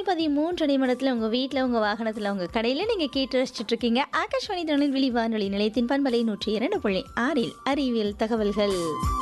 பதிமூன்று நிமிடத்தில் உங்கள் வீட்டில் உங்கள் வாகனத்தில் உங்கள் கடையில் நீங்கள் கேட்டு ரசிச்சுட்டு இருக்கீங்க ஆகாஷ்வாணி தொழில்வெளி வானொலி நிலையத்தின் பண்பலை நூற்றி இரண்டு புள்ளி ஆறில் அறிவியல் தகவல்கள்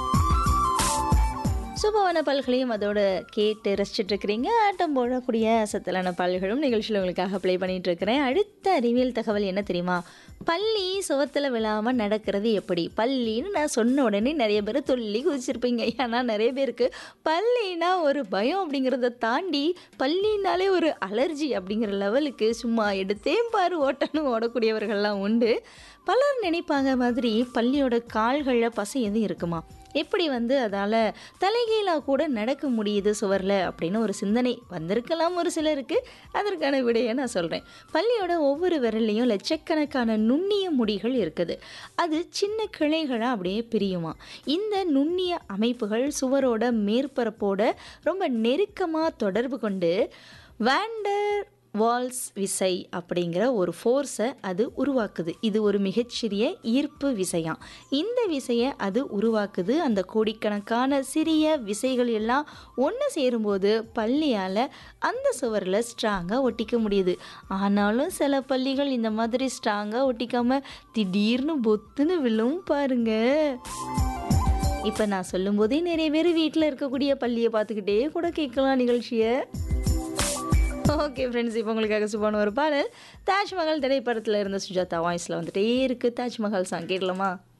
சுபவன பல்களையும் அதோட கேட்டு ரசிச்சுட்டு இருக்கிறீங்க ஆட்டம் போடக்கூடிய சத்தலான பால்களும் நிகழ்ச்சியில் உங்களுக்காக ப்ளே பண்ணிட்டு இருக்கிறேன் அடுத்த அறிவியல் தகவல் என்ன தெரியுமா பள்ளி சுவத்தில் விழாமல் நடக்கிறது எப்படி பள்ளின்னு நான் சொன்ன உடனே நிறைய பேர் துள்ளி குதிச்சிருப்பீங்க ஏன்னா நிறைய பேருக்கு பள்ளினா ஒரு பயம் அப்படிங்கிறத தாண்டி பள்ளினாலே ஒரு அலர்ஜி அப்படிங்கிற லெவலுக்கு சும்மா எடுத்தேன் பாரு ஓட்டணும் ஓடக்கூடியவர்கள்லாம் உண்டு பலர் நினைப்பாங்க மாதிரி பள்ளியோட கால்களில் பசை எதுவும் இருக்குமா எப்படி வந்து அதால் தலைகீழாக கூட நடக்க முடியுது சுவரில் அப்படின்னு ஒரு சிந்தனை வந்திருக்கலாம் ஒரு சிலருக்கு அதற்கான விடையை நான் சொல்கிறேன் பள்ளியோட ஒவ்வொரு விரல்லையும் லட்சக்கணக்கான நுண்ணிய முடிகள் இருக்குது அது சின்ன கிளைகளாக அப்படியே பிரியுமா இந்த நுண்ணிய அமைப்புகள் சுவரோட மேற்பரப்போட ரொம்ப நெருக்கமாக தொடர்பு கொண்டு வேண்டர் வால்ஸ் விசை அப்படிங்கிற ஒரு ஃபோர்ஸை அது உருவாக்குது இது ஒரு மிகச்சிறிய ஈர்ப்பு விசையாம் இந்த விசையை அது உருவாக்குது அந்த கோடிக்கணக்கான சிறிய விசைகள் எல்லாம் ஒன்று சேரும்போது பள்ளியால் அந்த சுவரில் ஸ்ட்ராங்காக ஒட்டிக்க முடியுது ஆனாலும் சில பள்ளிகள் இந்த மாதிரி ஸ்ட்ராங்காக ஒட்டிக்காம திடீர்னு பொத்துன்னு விழும் பாருங்க இப்போ நான் சொல்லும்போதே நிறைய பேர் வீட்டில் இருக்கக்கூடிய பள்ளியை பார்த்துக்கிட்டே கூட கேட்கலாம் நிகழ்ச்சியை ஓகே ஃப்ரெண்ட்ஸ் இப்போ உங்களுக்காக சுபான ஒரு பாடல் தாஜ்மஹால் திரைப்படத்தில் இருந்த சுஜாதா வாய்ஸில் வந்துட்டே இருக்குது தாஜ்மஹால் சாங் கேட்கலாமா